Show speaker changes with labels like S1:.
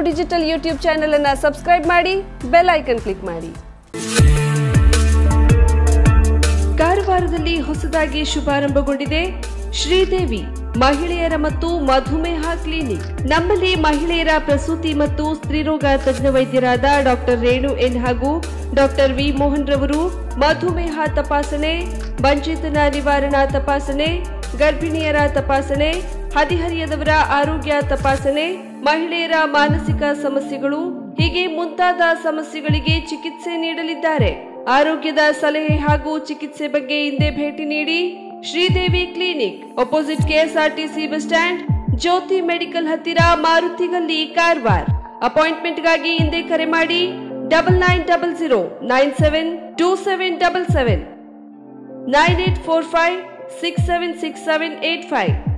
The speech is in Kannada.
S1: ಡಿಜಿಟಲ್ ಯೂಟ್ಯೂಬ್ ಚಾನೆಲ್ ಅನ್ನ ಸಬ್ಸ್ಕ್ರೈಬ್ ಮಾಡಿ ಬೆಲ್ ಐಕನ್ ಕ್ಲಿಕ್ ಮಾಡಿ ಕಾರವಾರದಲ್ಲಿ ಹೊಸದಾಗಿ ಶುಭಾರಂಭಗೊಂಡಿದೆ ಶ್ರೀದೇವಿ ಮಹಿಳೆಯರ ಮತ್ತು ಮಧುಮೇಹ ಕ್ಲಿನಿಕ್ ನಮ್ಮಲ್ಲಿ ಮಹಿಳೆಯರ ಪ್ರಸೂತಿ ಮತ್ತು ಸ್ತ್ರೀರೋಗ ತಜ್ಞ ವೈದ್ಯರಾದ ಡಾಕ್ಟರ್ ರೇಣು ಎನ್ ಹಾಗೂ ಡಾಕ್ಟರ್ ವಿ ಮೋಹನ್ ರವರು ಮಧುಮೇಹ ತಪಾಸಣೆ ಬಂಚಿತನ ನಿವಾರಣಾ ತಪಾಸಣೆ ಗರ್ಭಿಣಿಯರ ತಪಾಸಣೆ ಹದಿಹರಿಯದವರ ಆರೋಗ್ಯ ತಪಾಸಣೆ ಮಹಿಳೆಯರ ಮಾನಸಿಕ ಸಮಸ್ಯೆಗಳು ಹೀಗೆ ಮುಂತಾದ ಸಮಸ್ಯೆಗಳಿಗೆ ಚಿಕಿತ್ಸೆ ನೀಡಲಿದ್ದಾರೆ ಆರೋಗ್ಯದ ಸಲಹೆ ಹಾಗೂ ಚಿಕಿತ್ಸೆ ಬಗ್ಗೆ ಹಿಂದೆ ಭೇಟಿ ನೀಡಿ Sridevi clinic opposite KSRTC bus stand Jyoti medical ಹತ್ತಿರ ಮಾರುತಿಗಲ್ಲಿ ಕಾರವಾರ್ ಅಪಾಯಿಂಟ್ಮೆಂಟ್ಗಾಗಿ ಹಿಂದೆ ಕರೆ ಮಾಡಿ double nine double zero nine seven two seven double seven nine eight four five six seven six seven eight five